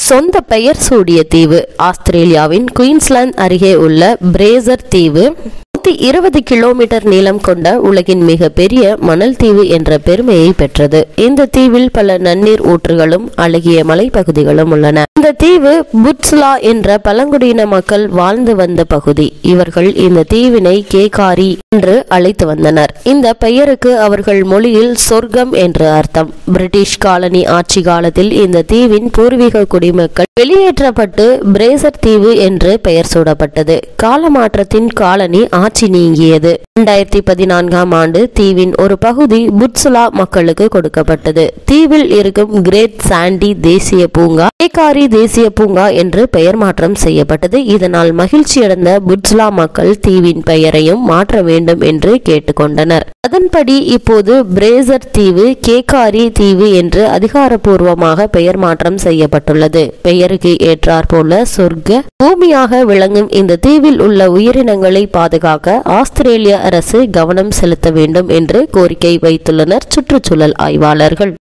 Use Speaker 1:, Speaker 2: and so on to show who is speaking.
Speaker 1: சொந்த பெயர் சூடிய தீவு ஆஸ்திரேலியாவின் குயின்ஸ்லாந்து அருகே உள்ள பிரேசர் தீவு நூத்தி இருபது கிலோமீட்டர் நீளம் கொண்ட உலகின் மிக பெரிய மணல் தீவு என்ற பெருமையை பெற்றது இந்த தீவில் பல நன்னீர் ஊற்றுகளும் அழகிய மலைப்பகுதிகளும் உள்ளன இந்த தீவு புட்ஸ்லா என்ற பழங்குடியின மக்கள் வாழ்ந்து வந்த பகுதி இவர்கள் இந்த தீவினை கேகாரி என்று அழைத்து வந்தனர் இந்த பெயருக்கு அவர்கள் மொழியில் சொர்க்கம் என்று அர்த்தம் பிரிட்டிஷ் காலனி ஆட்சி காலத்தில் இந்த தீவின் பூர்வீக குடிமக்கள் வெளியேற்றப்பட்டு பிரேசர் தீவு என்று பெயர் சூடப்பட்டது காலமாற்றத்தின் காலனி ஆட்சி நீங்கியது இரண்டாயிரத்தி பதினான்காம் ஆண்டு தீவின் ஒரு பகுதி புட்சுலா மக்களுக்கு கொடுக்கப்பட்டது தீவில் இருக்கும் கிரேட் சாண்டி தேசிய பூங்கா ஏகாரி தேசிய பூங்கா என்று பெயர் மாற்றம் செய்யப்பட்டது இதனால் மகிழ்ச்சியடைந்த புட்சுலா மக்கள் தீவின் பெயரையும் மாற்ற வேண்டும் என்று கேட்டுக்கொண்டனர் அதன்படி இப்போது பிரேசர் தீவு கேகாரி தீவு என்று அதிகாரப்பூர்வமாக பெயர் மாற்றம் செய்யப்பட்டுள்ளது பெயருக்கு ஏற்றாற்போல சொர்க்க பூமியாக விளங்கும் இந்த தீவில் உள்ள உயிரினங்களை பாதுகாக்க ஆஸ்திரேலிய அரசு கவனம் செலுத்த வேண்டும் என்று கோரிக்கை வைத்துள்ளனர் சுற்றுச்சூழல் ஆய்வாளர்கள்